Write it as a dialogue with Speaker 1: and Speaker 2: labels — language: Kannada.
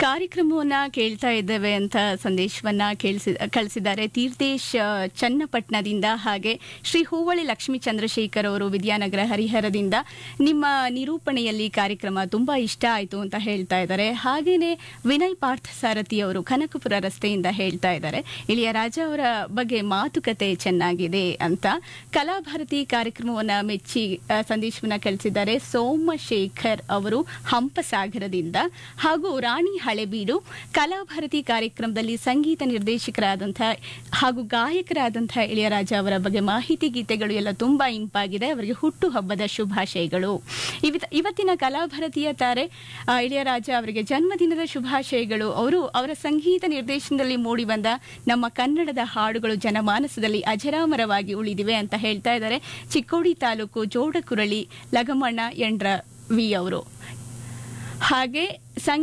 Speaker 1: ಕಾರ್ಯಕ್ರಮವನ್ನ ಕೇಳ್ತಾ ಇದ್ದೇವೆ ಅಂತ ಸಂದೇಶವನ್ನ ಕೇಳಿಸಿ ಕಳಿಸಿದ್ದಾರೆ ತೀರ್ಥೇಶ್ ಆ, ಚನ್ನಪಟ್ಟಣದಿಂದ ಹಾಗೆ ಶ್ರೀ ಹೂವಳಿ ಲಕ್ಷ್ಮೀ ಚಂದ್ರಶೇಖರ್ ಅವರು ವಿದ್ಯಾನಗರ ಹರಿಹರದಿಂದ ನಿಮ್ಮ ನಿರೂಪಣೆಯಲ್ಲಿ ಕಾರ್ಯಕ್ರಮ ತುಂಬಾ ಇಷ್ಟ ಆಯಿತು ಅಂತ ಹೇಳ್ತಾ ಇದ್ದಾರೆ ಹಾಗೇನೆ ವಿನಯ್ ಪಾರ್ಥಸಾರಥಿ ಅವರು ಕನಕಪುರ ರಸ್ತೆಯಿಂದ ಹೇಳ್ತಾ ಇದ್ದಾರೆ ಇಳಿಯರಾಜ ಅವರ ಬಗ್ಗೆ ಮಾತುಕತೆ ಚೆನ್ನಾಗಿದೆ ಅಂತ ಕಲಾಭಾರತಿ ಕಾರ್ಯಕ್ರಮವನ್ನ ಮೆಚ್ಚಿ ಆ, ಸಂದೇಶವನ್ನ ಕಳಿಸಿದ್ದಾರೆ ಸೋಮಶೇಖರ್ ಅವರು ಹಂಪಸಾಗರದಿಂದ ಹಾಗೂ ರಾಣಿ ಹಳೆಬೀಡು ಕಲಾಭಾರತಿ ಕಾರ್ಯಕ್ರಮದಲ್ಲಿ ಸಂಗೀತ ನಿರ್ದೇಶಕರಾದಂತಹ ಹಾಗೂ ಗಾಯಕರಾದಂತಹ ಇಳಿಯರಾಜ ಅವರ ಬಗ್ಗೆ ಮಾಹಿತಿ ಗೀತೆಗಳು ಎಲ್ಲ ತುಂಬಾ ಇಂಪಾಗಿದೆ ಅವರಿಗೆ ಹುಟ್ಟು ಹಬ್ಬದ ಶುಭಾಶಯಗಳು ಇವಿತ- ಇವತ್ತಿನ ಕಲಾಭಾರತೀಯ ತಾರೆ ಆ, ಇಳಿಯರಾಜ ಅವರಿಗೆ ಜನ್ಮದಿನದ ಶುಭಾಶಯಗಳು ಅವರು ಅವರ ಸಂಗೀತ ನಿರ್ದೇಶನದಲ್ಲಿ ಮೂಡಿ ಬಂದ ನಮ್ಮ ಕನ್ನಡದ ಹಾಡುಗಳು ಜನಮಾನಸದಲ್ಲಿ ಅಜರಾಮರವಾಗಿ ಉಳಿದಿವೆ ಅಂತ ಹೇಳ್ತಾ ಇದ್ದಾರೆ ಚಿಕ್ಕೋಡಿ ತಾಲೂಕು ಜೋಡಕುರಳಿ ಲಗಮಣ್ಣ ಎಂಡ್ರ ವಿ ಅವರು ಹಾಗೆ ಸಂಗೀತ